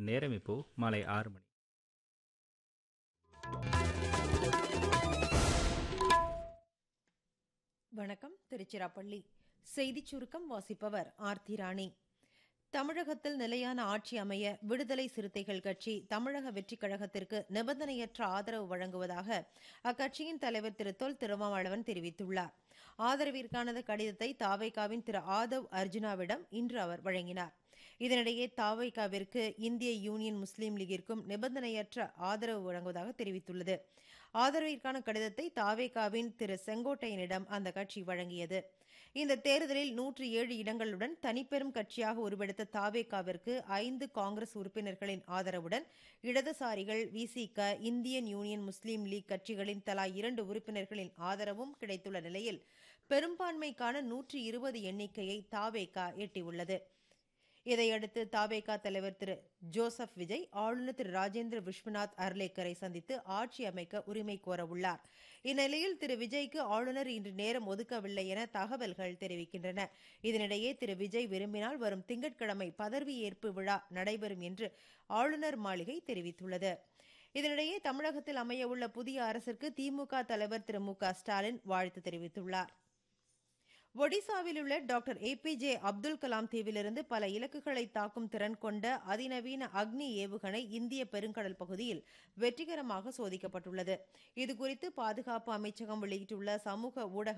நேரம் இப்போ மாலை ஆறு மணி வணக்கம் திருச்சிராப்பள்ளி செய்திச் சுருக்கம் வாசிப்பவர் ஆர்த்தி ராணி தமிழகத்தில் நிலையான ஆட்சி அமைய விடுதலை சிறுத்தைகள் கட்சி தமிழக வெற்றிக் கழகத்திற்கு நிபந்தனையற்ற ஆதரவு வழங்குவதாக அக்கட்சியின் தலைவர் திரு தொல் திருமாவளவன் தெரிவித்துள்ளார் ஆதரவிற்கான கடிதத்தை தாவைக்காவின் திரு ஆதவ் அர்ஜுனாவிடம் இன்று அவர் வழங்கினார் இதனிடையே தாவைக்காவிற்கு இந்திய யூனியன் முஸ்லீம் லீகிற்கும் நிபந்தனையற்ற ஆதரவு வழங்குவதாக தெரிவித்துள்ளது ஆதரவிற்கான கடிதத்தை தாவேகாவின் திரு செங்கோட்டையனிடம் அந்த கட்சி வழங்கியது இந்த தேர்தலில் நூற்றி ஏழு இடங்களுடன் தனிப்பெரும் கட்சியாக உருவெடுத்த தாவேகாவிற்கு ஐந்து காங்கிரஸ் உறுப்பினர்களின் ஆதரவுடன் இடதுசாரிகள் விசிக இந்தியன் யூனியன் முஸ்லீம் லீக் கட்சிகளின் தலா இரண்டு உறுப்பினர்களின் ஆதரவும் கிடைத்துள்ள நிலையில் பெரும்பான்மைக்கான நூற்றி இருபது எண்ணிக்கையை தாவேகா எட்டியுள்ளது இதையடுத்து தாவேகா தலைவர் திரு ஜோசப் விஜய் ஆளுநர் திரு ராஜேந்திர விஸ்வநாத் அர்லேக்கரை சந்தித்து ஆட்சி அமைக்க உரிமை கோரவுள்ளார் இந்நிலையில் திரு விஜய்க்கு ஆளுநர் இன்று நேரம் ஒதுக்கவில்லை என தகவல்கள் தெரிவிக்கின்றன இதனிடையே திரு விஜய் விரும்பினால் வரும் திங்கட்கிழமை பதவியேற்பு விழா நடைபெறும் என்று ஆளுநர் மாளிகை தெரிவித்துள்ளது இதனிடையே தமிழகத்தில் அமையவுள்ள புதிய அரசிற்கு திமுக தலைவர் திரு மு க ஸ்டாலின் வாழ்த்து தெரிவித்துள்ளார் ஒடிசாவில் உள்ள டாக்டர் ஏபிஜே அப்துல் கலாம் தீவிலிருந்து பல இலக்குகளை தாக்கும் திறன் கொண்ட அதிநவீன அக்னி ஏவுகணை இந்திய பெருங்கடல் பகுதியில் வெற்றிகரமாக சோதிக்கப்பட்டுள்ளது இதுகுறித்து பாதுகாப்பு அமைச்சகம் வெளியிட்டுள்ள சமூக ஊடக